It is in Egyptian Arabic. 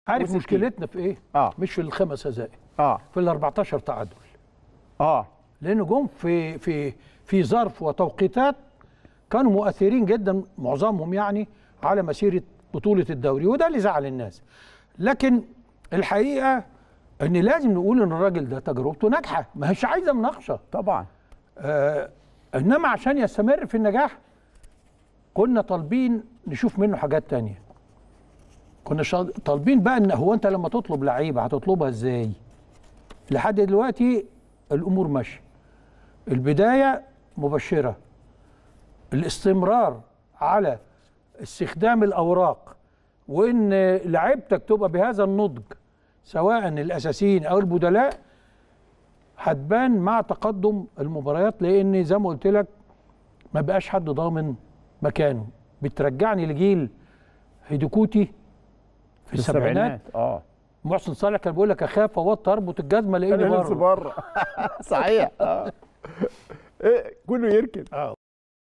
عارف وستين. مشكلتنا في ايه؟ اه مش في الخمس هزائم اه في ال 14 تعادل اه لان جم في في في ظرف وتوقيتات كانوا مؤثرين جدا معظمهم يعني على مسيره بطوله الدوري وده اللي زعل الناس لكن الحقيقه ان لازم نقول ان الراجل ده تجربته ناجحه ما هيش عايزه مناقشه طبعا آه انما عشان يستمر في النجاح كنا طالبين نشوف منه حاجات تانية كنا شا- طالبين بقى ان هو انت لما تطلب لعيبه هتطلبها ازاي لحد دلوقتي الامور ماشيه البدايه مبشره الاستمرار على استخدام الاوراق وان لعيبتك تبقى بهذا النضج سواء الاساسيين او البدلاء هتبان مع تقدم المباريات لان زي ما قلت لك ما بقاش حد ضامن مكانه بترجعني لجيل هيدوكوتي في السبعينات اه محسن صالح كان بيقول لك اخاف اوطي اربط الجزمه انا لاقيني نفسي بره بره صحيح اه إيه كله يركن اه